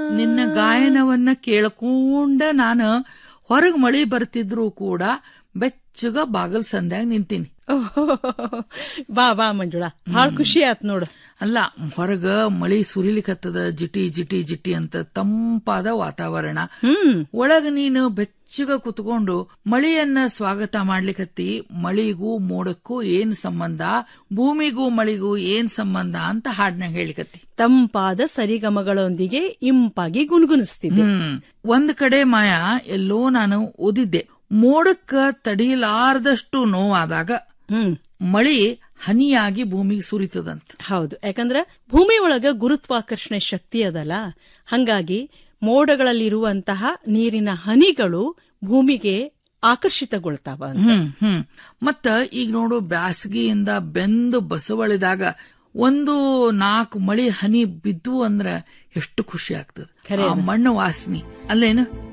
ನಿನ್ನ ಗಾಯನವನ್ನ ಕೇಳ್ಕೊಂಡ ನಾನು ಹೊರಗ್ ಮಳಿ ಬರ್ತಿದ್ರು ಕೂಡ ಬೆಚ್ಚಗ ಬಾಗಲ್ ಸಂದ್ಯಾಗ ನಿಂತೀನಿ ಬಾ ಬಾ ಮಂಜುಳಾ ಭಾಳ ಖುಷಿ ಆತ್ ನೋಡು ಅಲ್ಲ ಹೊರಗ ಮಳಿ ಸುರಿಲಿಕತ್ತದ ಜಿಟಿ ಜಿಟಿ ಜಿಟಿ ಅಂತ ತಂಪಾದ ವಾತಾವರಣ ಹ್ಮ್ ಒಳಗ ನೀನು ಬೆಚ್ಚಗ ಕುತ್ಕೊಂಡು ಮಳಿಯನ್ನ ಸ್ವಾಗತ ಮಾಡ್ಲಿಕತ್ತಿ ಮಳಿಗೂ ಮೋಡಕ್ಕೂ ಏನ್ ಸಂಬಂಧ ಭೂಮಿಗೂ ಮಳಿಗೂ ಏನ್ ಸಂಬಂಧ ಅಂತ ಹಾಡ್ನಾಗ ಹೇಳಿಕತ್ತಿ ತಂಪಾದ ಸರಿಗಮಗಳೊಂದಿಗೆ ಇಂಪಾಗಿ ಗುನ್ಗುನಿಸ್ತಿದ್ದೆ ಹ್ಮ್ ಒಂದ್ ಕಡೆ ಮಾಯಾ ಎಲ್ಲೋ ನಾನು ಓದಿದ್ದೆ ಮೋಡಕ್ಕ ತಡಿಲಾರ್ದಷ್ಟು ನೋವಾದಾಗ ಹ್ಮ್ ಮಳಿ ಹನಿಯಾಗಿ ಭೂಮಿಗೆ ಸುರಿತದಂತ ಹೌದು ಯಾಕಂದ್ರ ಭೂಮಿ ಒಳಗ ಗುರುತ್ವಾಕರ್ಷಣೆ ಶಕ್ತಿ ಅದಲ್ಲ ಹಂಗಾಗಿ ಮೋಡಗಳಲ್ಲಿರುವಂತಹ ನೀರಿನ ಹನಿಗಳು ಭೂಮಿಗೆ ಆಕರ್ಷಿತಗೊಳ್ತಾವ ಅಂತ. ಹ್ಮ್ ಹ್ಮ್ ಮತ್ತ ಈಗ ನೋಡು ಬ್ಯಾಸಗಿಯಿಂದ ಬೆಂದು ಬಸವಳಿದಾಗ ಒಂದು ನಾಲ್ಕು ಮಳಿ ಹನಿ ಬಿದ್ದು ಅಂದ್ರ ಎಷ್ಟು ಖುಷಿ ಆಗ್ತದ ಖರೆ ಆ ಮಣ್ಣು ವಾಸನಿ ಅಲ್ಲೇನು